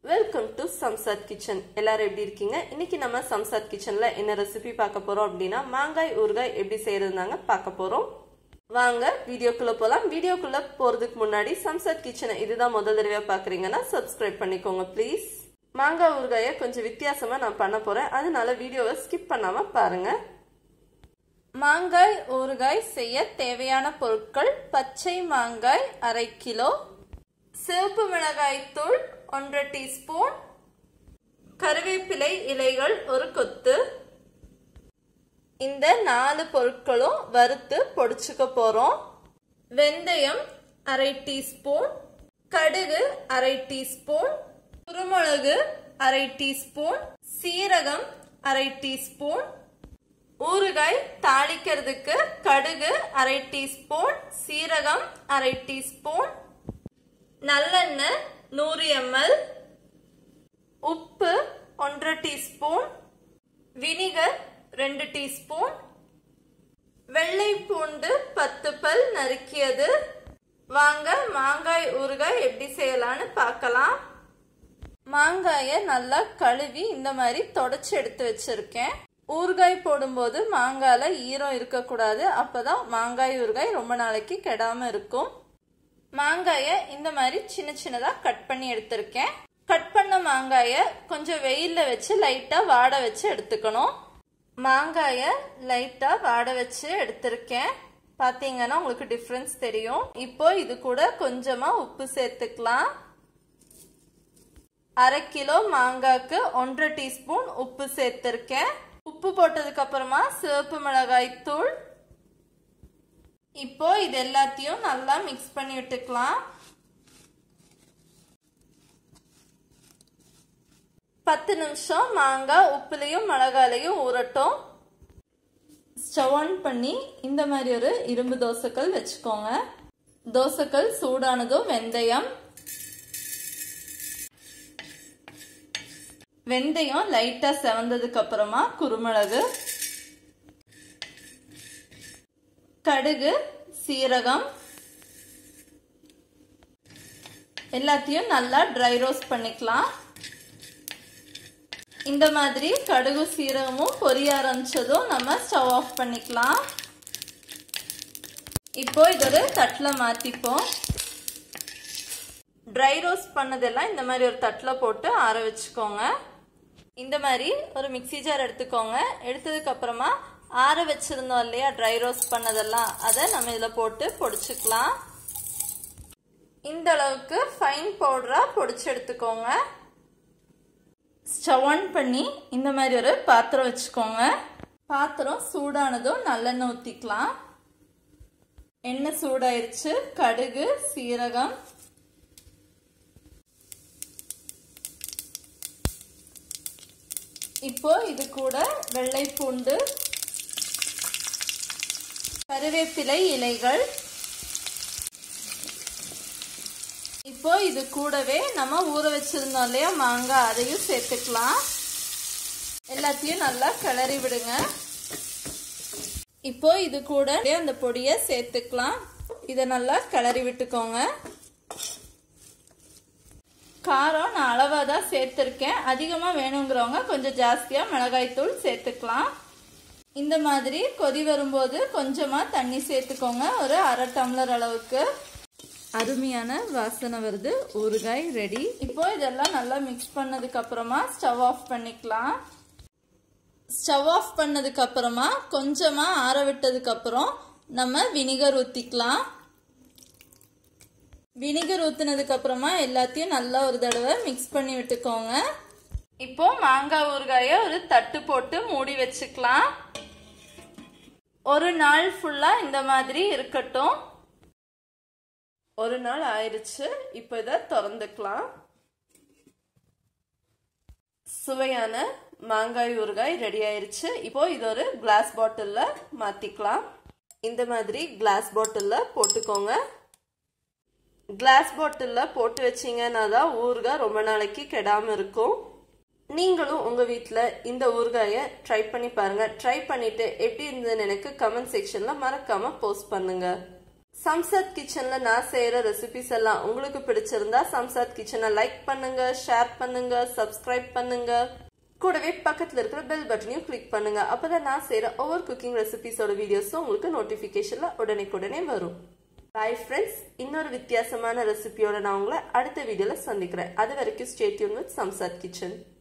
welcome to Shamshad kitchen எல்லாரும் எப்படி இருக்கீங்க இன்னைக்கு நம்ம சம்சாத் கிச்சன்ல என்ன ரெசிபி பார்க்க போறோம் அப்படின்னா மாங்காய் ஊறுகாய் எப்படி செய்யறதுனாங்க பார்க்க போறோம் வாங்க வீடியோக்குள்ள போலாம் வீடியோக்குள்ள போறதுக்கு முன்னாடி சம்சாத் கிச்சனை இதுதான் முதல் தடவையா பாக்குறீங்கன்னா சப்ஸ்கிரைப் பண்ணிக்கோங்க ப்ளீஸ் மாங்காய் ஊறுகாயை கொஞ்சம் வித்தியாசமா நான் பண்ண போறேன் அதனால வீடியோவை ஸ்கிப் பண்ணாம பாருங்க மாங்காய் ஊறுகாய் செய்ய தேவையான பொருட்கள் பச்சை மாங்காய் அரை கிலோ சிவப்பு மிளகாய் தூள் ஒன்றரை டீஸ்பூன் கருவேப்பிலை இலைகள் ஒரு கொத்து இந்த நாலு பொருட்களும் வறுத்து பொடிச்சுக்க போறோம் வெந்தயம் அரை டீஸ்பூன் கடுகு அரை டீஸ்பூன் குருமிளகு அரை டீஸ்பூன் சீரகம் அரை டீஸ்பூன் ஊறுகாய் தாளிக்கிறதுக்கு கடுகு அரை டீஸ்பூன் சீரகம் அரை டீஸ்பூன் நல்லெண்ணெய் நூறு எம்எல் உப்பு ஒன்றரை டீஸ்பூன் வினிகர் ரெண்டு டீஸ்பூன் வெள்ளை பூண்டு பத்து பல் நறுக்கியது வாங்க மாங்காய் ஊறுகாய் எப்படி செய்யலான்னு பார்க்கலாம் மாங்காயை நல்லா கழுவி இந்த மாதிரி தொடச்சி எடுத்து வச்சிருக்கேன் ஊறுகாய் போடும்போது மாங்காயில ஈரம் இருக்கக்கூடாது அப்பதான் மாங்காய் ஊறுகாய் ரொம்ப நாளைக்கு கெடாம இருக்கும் மாங்காயை இந்த மாதிரி சின்ன சின்னதா கட் பண்ணி எடுத்திருக்கேன் கட் பண்ண மாங்காய கொஞ்சம் வெயில்ல வச்சு லைட்டா வாட வச்சு எடுத்துக்கணும் மாங்காய லைட்டா வாட வச்சு எடுத்திருக்கேன் பாத்தீங்கன்னா உங்களுக்கு டிஃப்ரென்ஸ் தெரியும் இப்போ இது கூட கொஞ்சமா உப்பு சேர்த்துக்கலாம் அரை கிலோ மாங்காய்க்கு ஒன்றரை டீஸ்பூன் உப்பு சேர்த்திருக்கேன் உப்பு போட்டதுக்கு அப்புறமா சிவப்பு மிளகாய் தூள் இப்போ இது எல்லாத்தையும் நல்லா மிக்ஸ் பண்ணி விட்டுக்கலாம் பத்து நிமிஷம் மாங்காய் உப்புலையும் மிளகாலையும் ஊறட்டும் ஸ்டவ் ஆன் பண்ணி இந்த மாதிரி ஒரு இரும்பு தோசைக்கல் வச்சுக்கோங்க தோசைக்கல் சூடானதும் வெந்தயம் வெந்தயம் லைட்டா செவந்ததுக்கு அப்புறமா குருமிளகு கடுகு சீரகம் எல்லாத்தையும் நல்லா ட்ரை ரோஸ்ட் பண்ணிக்கலாம் இந்த மாதிரி கடுகு சீரகமும் பொரிய ஆரம்பிச்சதும் நம்ம ஸ்டவ் ஆஃப் பண்ணிக்கலாம் இப்போ இது ஒரு தட்டில் மாற்றிப்போம் ட்ரை ரோஸ்ட் பண்ணதெல்லாம் இந்த மாதிரி ஒரு தட்டில் போட்டு ஆற வச்சுக்கோங்க இந்த மாதிரி ஒரு மிக்சி ஜார் எடுத்துக்கோங்க எடுத்ததுக்கு அப்புறமா ஆற வச்சிருந்தோம் இல்லையா ட்ரை ரோஸ்ட் பண்ணதெல்லாம் அதை நம்ம இதில் போட்டு பொடிச்சுக்கலாம் இந்த அளவுக்கு ஃபைன் பவுடரா பொடிச்சு எடுத்துக்கோங்க ஸ்டவ் ஆன் பண்ணி இந்த மாதிரி ஒரு பாத்திரம் வச்சுக்கோங்க பாத்திரம் சூடானதும் நல்லெண்ணெய் ஊற்றிக்கலாம் எண்ணெய் சூடாயிருச்சு கடுகு சீரகம் இப்போ இது கூட வெள்ளை பூண்டு கருவேப்பிலை இலைகள் இப்போ இது கூடவே நம்ம ஊற வச்சிருந்தோம் இல்லையா மாங்காய் அதையும் சேர்த்துக்கலாம் எல்லாத்தையும் நல்லா கிளறி விடுங்க இப்போ இது கூட அந்த பொடியை சேர்த்துக்கலாம் இதை நல்லா கிளறி விட்டுக்கோங்க காரம் நான் அளவாக தான் சேர்த்துருக்கேன் அதிகமாக வேணுங்கிறவங்க கொஞ்சம் ஜாஸ்தியாக மிளகாய்த்தூள் சேர்த்துக்கலாம் இந்த மாதிரி கொதி வரும்போது கொஞ்சமாக தண்ணி சேர்த்துக்கோங்க ஒரு அரை டம்ளர் அளவுக்கு அருமையான வாசனை வருது ஊறுகாய் ரெடி இப்போ இதெல்லாம் நல்லா மிக்ஸ் பண்ணதுக்கு அப்புறமா ஸ்டவ் ஆஃப் பண்ணிக்கலாம் ஸ்டவ் ஆஃப் பண்ணதுக்கு அப்புறமா கொஞ்சமா ஆற விட்டதுக்கு அப்புறம் நம்ம வினிகர் ஊத்திக்கலாம் வினிகர் ஊத்துனதுக்கு அப்புறமா எல்லாத்தையும் நல்லா ஒரு தடவை மிக்ஸ் பண்ணி விட்டுக்கோங்க இப்போ மாங்காய் ஊறுகாய ஒரு தட்டு போட்டு மூடி வச்சுக்கலாம் ஒரு நாள் ஃபுல்லா இந்த மாதிரி இருக்கட்டும் ஒரு நாள் ஆயிடுச்சு இப்போ இதை திறந்துக்கலாம் சுவையான மாங்காய் ஊறுகாய் ரெடி ஆயிருச்சு இப்போ இது ஒரு கிளாஸ் பாட்டில்ல மாத்திக்கலாம் இந்த மாதிரி கிளாஸ் பாட்டில்ல போட்டுக்கோங்க கிளாஸ் பாட்டில்ல போட்டு வச்சீங்கன்னா தான் ஊறுகாய் ரொம்ப நாளைக்கு கெடாம இருக்கும் நீங்களும் உங்க வீட்டில் இந்த ஊறுகாயை ட்ரை பண்ணி பாருங்க ட்ரை பண்ணிட்டு எப்படி இருந்ததுன்னு எனக்கு கமெண்ட் செக்ஷன்ல மறக்காம போஸ்ட் பண்ணுங்க சம்சத் கிச்சன்ல நான் செய்யற ரெசிபிஸ் எல்லாம் உங்களுக்கு பிடிச்சிருந்தா சம்சத் கிச்சனை லைக் பண்ணுங்க ஷேர் பண்ணுங்க சப்ஸ்கிரைப் பண்ணுங்க கூடவே பக்கத்துல இருக்கிற பெல் பட்டனையும் கிளிக் பண்ணுங்க அப்பதான் நான் செய்யற ஒவ்வொரு குக்கிங் ரெசிபிஸோட வீடியோஸும் உங்களுக்கு நோட்டிபிகேஷன்ல உடனே வரும் பாய் ஃப்ரெண்ட்ஸ் இன்னொரு வித்தியாசமான ரெசிபியோட நான் உங்களை அடுத்த வீடியோல சந்திக்கிறேன் அது வரைக்கும் ஸ்டேட்யூன் வித் சம்சாத் கிச்சன்